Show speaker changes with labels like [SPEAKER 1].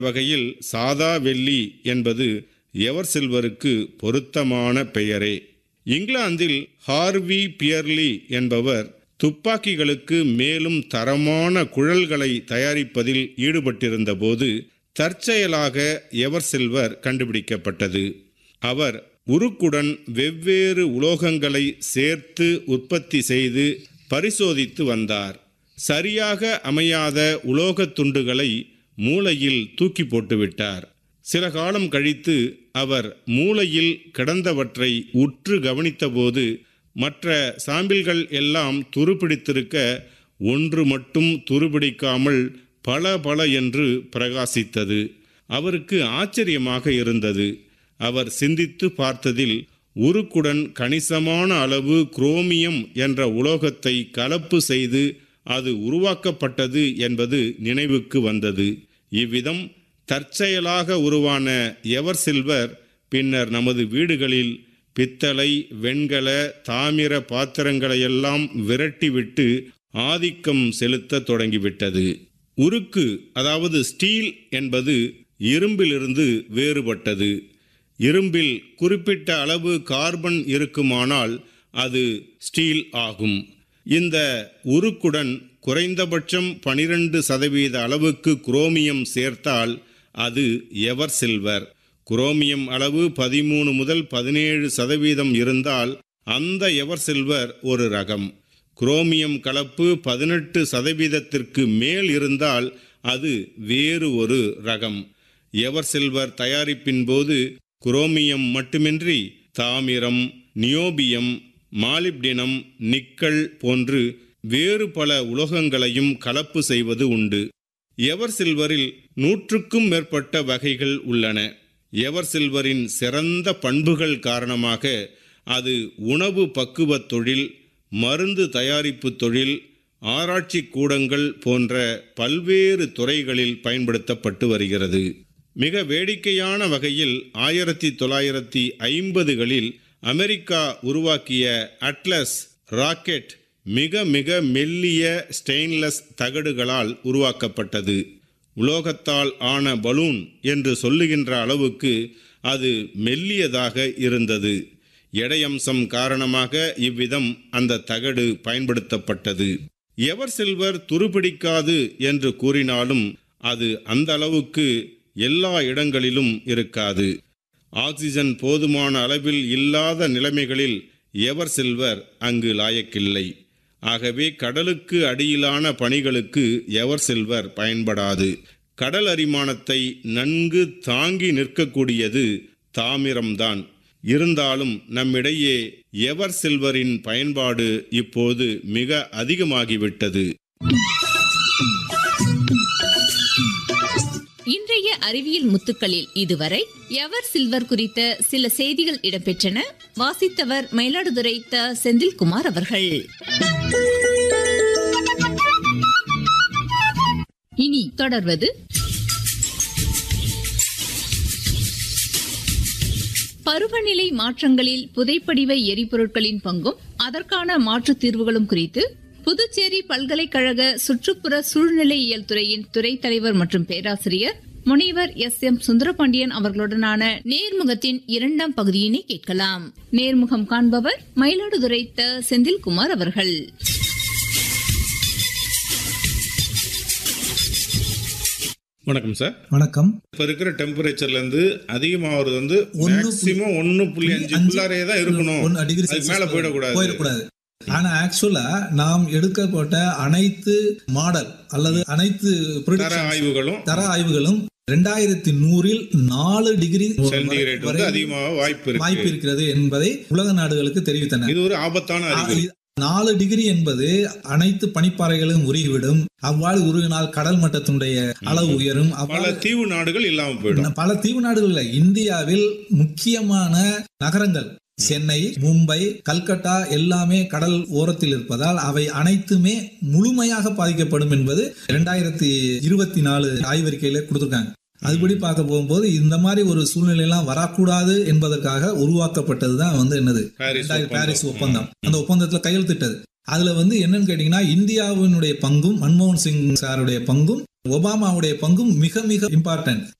[SPEAKER 1] வகையில் சாதா வெள்ளி என்பது எவர் சில்வருக்கு பொருத்தமான பெயரே இங்கிலாந்தில் ஹார்வி பியர்லி என்பவர் துப்பாக்கிகளுக்கு மேலும் தரமான குழல்களை தயாரிப்பதில் ஈடுபட்டிருந்தபோது தற்செயலாக எவர் சில்வர் கண்டுபிடிக்கப்பட்டது அவர் உருக்குடன் வெவ்வேறு உலோகங்களை சேர்த்து உற்பத்தி செய்து பரிசோதித்து வந்தார் சரியாக அமையாத உலோகத் துண்டுகளை மூளையில் தூக்கி போட்டுவிட்டார் சில காலம் கழித்து அவர் மூளையில் கிடந்தவற்றை உற்று கவனித்தபோது மற்ற சாம்பிள்கள் எல்லாம் துருப்பிடித்திருக்க ஒன்று மட்டும் துருப்பிடிக்காமல் பல பல என்று பிரகாசித்தது அவருக்கு ஆச்சரியமாக இருந்தது அவர் சிந்தித்து பார்த்ததில் உருக்குடன் கணிசமான அளவு குரோமியம் என்ற உலோகத்தை கலப்பு செய்து அது உருவாக்கப்பட்டது என்பது நினைவுக்கு வந்தது இவ்விதம் தற்செயலாக உருவான எவர் சில்வர் பின்னர் நமது வீடுகளில் பித்தளை வெண்கல தாமிர பாத்திரங்களையெல்லாம் விரட்டிவிட்டு ஆதிக்கம் செலுத்த தொடங்கிவிட்டது உருக்கு அதாவது ஸ்டீல் என்பது இரும்பிலிருந்து வேறுபட்டது இரும்பில் குறிப்பிட்ட அளவு கார்பன் இருக்குமானால் அது ஸ்டீல் ஆகும் இந்த உருக்குடன் குறைந்தபட்சம் பனிரெண்டு சதவீத அளவுக்கு குரோமியம் சேர்த்தால் அது எவர் சில்வர் குரோமியம் அளவு பதிமூணு முதல் பதினேழு சதவீதம் இருந்தால் அந்த எவர் சில்வர் ஒரு ரகம் குரோமியம் கலப்பு பதினெட்டு சதவீதத்திற்கு மேல் இருந்தால் அது வேறு ஒரு ரகம் எவர் சில்வர் தயாரிப்பின் போது குரோமியம் மட்டுமின்றி தாமிரம் நியோபியம் மாலிப்டினம் நிக்கல் போன்று வேறு பல உலோகங்களையும் கலப்பு செய்வது உண்டு எவர் சில்வரில் நூற்றுக்கும் மேற்பட்ட வகைகள் உள்ளன எவர் சில்வரின் சிறந்த பண்புகள் காரணமாக அது உணவு பக்குவத் தொழில் மருந்து தயாரிப்பு தொழில் ஆராய்ச்சி கூடங்கள் போன்ற பல்வேறு துறைகளில் பயன்படுத்தப்பட்டு வருகிறது மிக வேடிக்கையான வகையில் ஆயிரத்தி தொள்ளாயிரத்தி ஐம்பதுகளில் அமெரிக்கா உருவாக்கிய அட்லஸ் ராக்கெட் மிக மிக மெல்லிய ஸ்டெயின்லெஸ் தகடுகளால் உருவாக்கப்பட்டது உலோகத்தால் ஆன பலூன் என்று சொல்லுகின்ற அளவுக்கு அது மெல்லியதாக இருந்தது எடையம்சம் காரணமாக இவ்விதம் அந்த தகடு பயன்படுத்தப்பட்டது எவர் சில்வர் துருபிடிக்காது என்று கூறினாலும் அது அந்த அளவுக்கு எல்லா இடங்களிலும் இருக்காது ஆக்சிஜன் போதுமான அளவில் இல்லாத நிலைமைகளில் எவர் சில்வர் அங்கு லாயக்கில்லை ஆகவே கடலுக்கு அடியிலான பணிகளுக்கு எவர் சில்வர் பயன்படாது கடல் அரிமானத்தை நன்கு தாங்கி நிற்கக்கூடியது தாமிரம்தான் இருந்தாலும் நம்மிடையே எவர் சில்வரின் பயன்பாடு இப்போது மிக அதிகமாகிவிட்டது
[SPEAKER 2] இன்றைய அறிவியல் முத்துக்களில் இதுவரை எவர் சில்வர் குறித்த சில செய்திகள் இடம்பெற்றன வாசித்தவர் மயிலாடுதுறை த செந்தில்குமார் அவர்கள் இனி தொடர்வது பருவநிலை மாற்றங்களில் புதைப்படிவ எரிபொருட்களின் பங்கும் அதற்கான மாற்றுத் தீர்வுகளும் குறித்து புதுச்சேரி பல்கலைக்கழக சுற்றுப்புற சூழ்நிலையியல் துறையின் துறை தலைவர் மற்றும் பேராசிரியர் முனைவர் எஸ் எம் சுந்தரபாண்டியன் அவர்களுடனான நேர்முகத்தின் இரண்டாம் பகுதியினை கேட்கலாம் நேர்முகம் காண்பவர் மயிலாடுதுறை த செந்தில்குமார் அவர்கள்
[SPEAKER 1] வணக்கம் சார்
[SPEAKER 3] வணக்கம்
[SPEAKER 1] இப்ப இருக்கிற டெம்பரேச்சர்ல இருந்து அதிகமாகிறது வந்து
[SPEAKER 3] ஒண்ணு
[SPEAKER 1] மேக்சிமம் ஒன்னு புள்ளி அஞ்சு குள்ளாரே தான் இருக்கணும்
[SPEAKER 3] ஒன்னு டிகிரி
[SPEAKER 1] அதுக்கு மேல போயிடக்கூடாது
[SPEAKER 3] போயிடக்கூடாது ஆனா ஆக்சுவலா நாம் எடுக்கப்பட்ட அனைத்து மாடல் அல்லது அனைத்து
[SPEAKER 1] தர
[SPEAKER 3] prediction,
[SPEAKER 1] ஆய்வுகளும்
[SPEAKER 3] தர ஆய்வுகளும் ரெண்டாயிரத்தி நூறில் நாலு டிகிரி
[SPEAKER 1] சென்டிகிரேட் வந்து அதிகமாக வாய்ப்பு
[SPEAKER 3] வாய்ப்பு
[SPEAKER 1] இருக்கு
[SPEAKER 3] இருக்கிறது என்பதை உலக நாடுகளுக்கு தெரிவித்தன
[SPEAKER 1] இது ஒரு ஆபத்தான அறிகுறி
[SPEAKER 3] நாலு டிகிரி என்பது அனைத்து பனிப்பாறைகளும் உருகிவிடும் அவ்வாறு உருகினால் கடல் மட்டத்தினுடைய அளவு உயரும்
[SPEAKER 1] பல
[SPEAKER 3] அவ்வாறு
[SPEAKER 1] தீவு நாடுகள் இல்லாம போயிடும்
[SPEAKER 3] பல தீவு நாடுகள்ல இந்தியாவில் முக்கியமான நகரங்கள் சென்னை மும்பை கல்கத்தா எல்லாமே கடல் ஓரத்தில் இருப்பதால் அவை அனைத்துமே முழுமையாக பாதிக்கப்படும் என்பது இரண்டாயிரத்தி இருபத்தி நாலு ஆய்வறிக்கையில கொடுத்திருக்காங்க அதுபடி பார்க்க போகும்போது இந்த மாதிரி ஒரு சூழ்நிலை எல்லாம் வரக்கூடாது என்பதற்காக உருவாக்கப்பட்டது தான் வந்து என்னது
[SPEAKER 1] பாரிஸ்
[SPEAKER 3] ரெண்டாயிரம் பாரிஸ்
[SPEAKER 1] ஒப்பந்தம்.
[SPEAKER 3] ஒப்பந்தம் அந்த ஒப்பந்தத்துல கையெழுத்திட்டது அதுல வந்து என்னன்னு கேட்டீங்கன்னா இந்தியாவினுடைய பங்கும் மன்மோகன் சிங் சாருடைய பங்கும் ஒபாமாவுடைய பங்கும் மிக மிக இம்பார்ட்டன்ட்